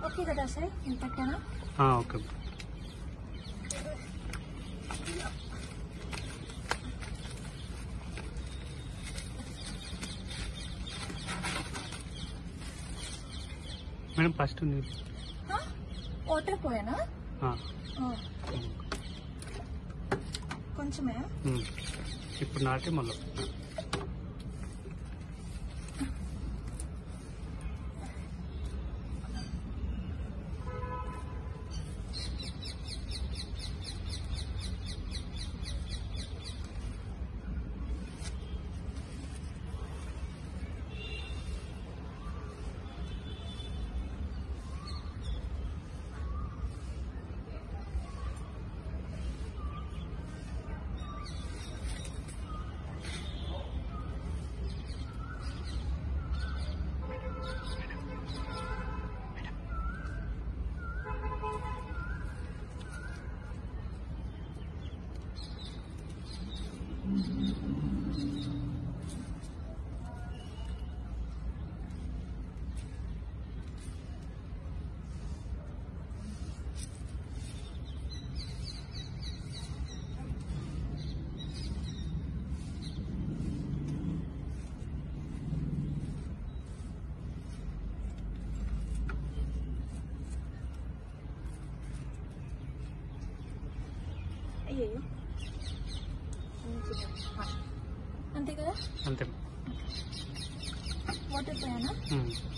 Okay కదా sir ఇంతకేనా ఆ, ఓకే మేడం ఫస్ట్ నీళ్ళు వాటర్ పోయానా ఆ, ఆ, కొంచెమే ఉమ్. ఇప్పుడు నాటి మళ్ళీ అయ్యో అంతే కదా అంతే వాటర్ పోయానా ఉమ్.